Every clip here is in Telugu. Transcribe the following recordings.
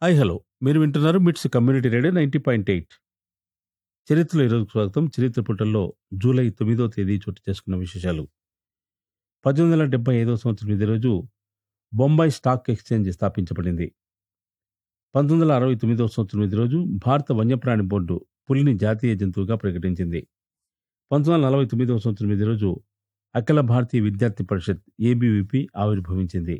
హాయ్ హలో మీరు వింటున్నారు MITS community radio ninety point eight చరిత్రలో ఈరోజు స్వాగతం చరిత్ర పుటల్లో జూలై తొమ్మిదో తేదీ చోటు చేసుకున్న విశేషాలు పద్దెనిమిది వందల డెబ్బై ఐదో సంవత్సరం ఇదే రోజు బొంబాయి స్టాక్ ఎక్స్చేంజ్ స్థాపించబడింది పంతొమ్మిది వందల అరవై తొమ్మిదో సంవత్సరం ఇదే రోజు భారత వన్యప్రాణి బోర్డు పులిని జాతీయ జంతువుగా ప్రకటించింది పంతొమ్మిది వందల నలభై తొమ్మిదవ సంవత్సరం ఇదే రోజు అఖిల భారతీయ విద్యార్థి పరిషత్ ఏబీవీపీ ఆవిర్భవించింది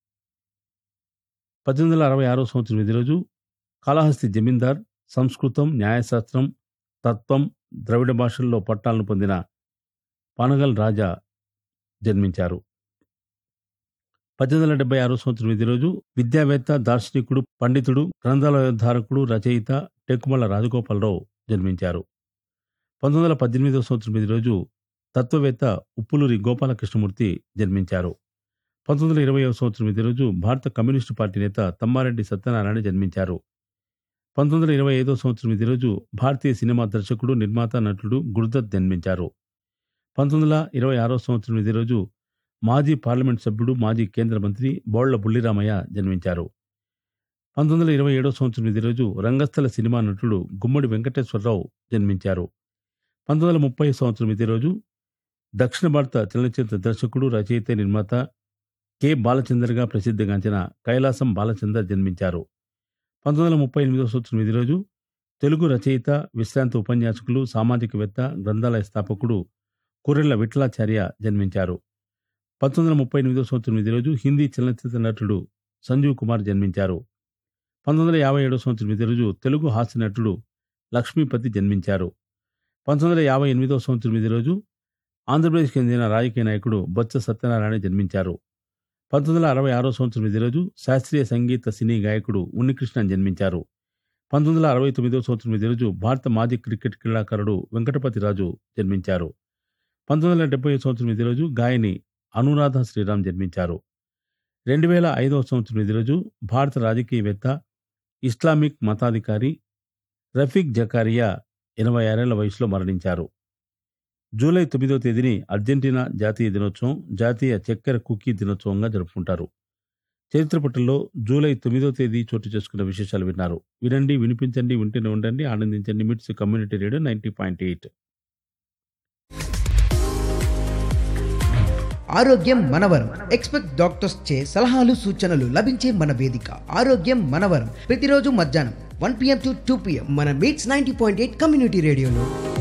పద్దెనిమిది వందల అరవై ఆరో సంవత్సరం ఇదే రోజు కాళహస్తి జమీందార్ సంస్కృతం న్యాయశాస్త్రం తత్వం ద్రవిడ భాషల్లో పట్టాలను పొందిన పానగల్ రాజా జన్మించారు పద్దెనిమిది వందల డెబ్బై ఆరో సంవత్సరం ఇదే రోజు విద్యావేత్త దార్శనికుడు పండితుడు గ్రంథాలయోద్ధారకుడు రచయిత టెక్కుమల రాజగోపాలరావు జన్మించారు పంతొమ్మిది వందల పద్దెనిమిదవ సంవత్సరం ఇదే రోజు తత్వవేత్త ఉప్పులూరి గోపాలకృష్ణమూర్తి జన్మించారు పంతొమ్మిది వందల ఇరవై సంవత్సరం ఇదే రోజు భారత కమ్యూనిస్టు పార్టీ నేత తమ్మారెడ్డి సత్యనారాయణ జన్మించారు పంతొమ్మిది వందల ఇరవై ఐదో సంవత్సరం ఇదే రోజు భారతీయ సినిమా దర్శకుడు నిర్మాత నటుడు గురుదత్ జన్మించారు పంతొమ్మిది వందల ఇరవై ఆరో సంవత్సరం ఇదే రోజు మాజీ పార్లమెంట్ సభ్యుడు మాజీ కేంద్ర మంత్రి బోళ్ల బుల్లిరామయ్య జన్మించారు పంతొమ్మిది వందల ఇరవై ఏడో సంవత్సరం ఇదే రోజు రంగస్థల సినిమా నటుడు గుమ్మడి వెంకటేశ్వరరావు జన్మించారు పంతొమ్మిది వందల ముప్పై సంవత్సరం ఇదే రోజు దక్షిణ భారత చలనచిత్ర దర్శకుడు రచయిత నిర్మాత కె బాలచందర్గా ప్రసిద్ధిగాంచిన కైలాసం బాలచందర్ జన్మించారు పంతొమ్మిది వందల ముప్పై ఎనిమిదవ సంవత్సరం ఇదే రోజు తెలుగు రచయిత విశ్రాంత ఉపన్యాసకులు సామాజికవేత్త గ్రంథాలయ స్థాపకుడు కుర్రెళ్ల విఠలాచార్య జన్మించారు పంతొమ్మిది వందల ముప్పై ఎనిమిదవ సంవత్సరం ఇదే రోజు హిందీ చలనచిత్ర నటుడు సంజీవ్ కుమార్ జన్మించారు పంతొమ్మిది వందల యాభై ఏడవ సంవత్సరం ఇదే రోజు తెలుగు హాస్య నటుడు లక్ష్మీపతి జన్మించారు పంతొమ్మిది వందల యాభై ఎనిమిదవ సంవత్సరం ఇదే రోజు ఆంధ్రప్రదేశ్కి చెందిన రాజకీయ నాయకుడు బొత్స సత్యనారాయణ జన్మించారు పంతొమ్మిది వందల అరవై ఆరో సంవత్సరం ఇదే రోజు శాస్త్రీయ సంగీత సినీ గాయకుడు ఉన్నికృష్ణన్ జన్మించారు పంతొమ్మిది వందల అరవై తొమ్మిదో సంవత్సరం ఇదే రోజు భారత మాజీ క్రికెట్ క్రీడాకారుడు వెంకటపతి రాజు జన్మించారు పంతొమ్మిది వందల డెబ్బై సంవత్సరం ఇదే రోజు గాయని అనురాధ శ్రీరామ్ జన్మించారు రెండు వేల ఐదవ సంవత్సరం ఇదే రోజు భారత రాజకీయవేత్త ఇస్లామిక్ మతాధికారి రఫీక్ జకారియా ఎనభై ఆరేళ్ల వయసులో మరణించారు జూలై తొమ్మిదో తేదీని అర్జెంటీనా జాతీయ దినోత్సవం జాతీయ చక్కెర కుకీ దినోత్సవంగా జరుపుకుంటారు చరిత్ర పట్టణంలో జూలై తొమ్మిదో తేదీ చోటు చేసుకున్న విశేషాలు విన్నారు వినండి వినిపించండి వింటూనే ఉండండి ఆనందించండి MITS community radio ninety point eight ఆరోగ్యం మనవరం ఎక్స్పెక్ట్ డాక్టర్స్ చే సలహాలు సూచనలు లభించే మన వేదిక ఆరోగ్యం మనవరం ప్రతిరోజు మధ్యాహ్నం one PM to two PM మన MITS ninety point eight community రేడియోలో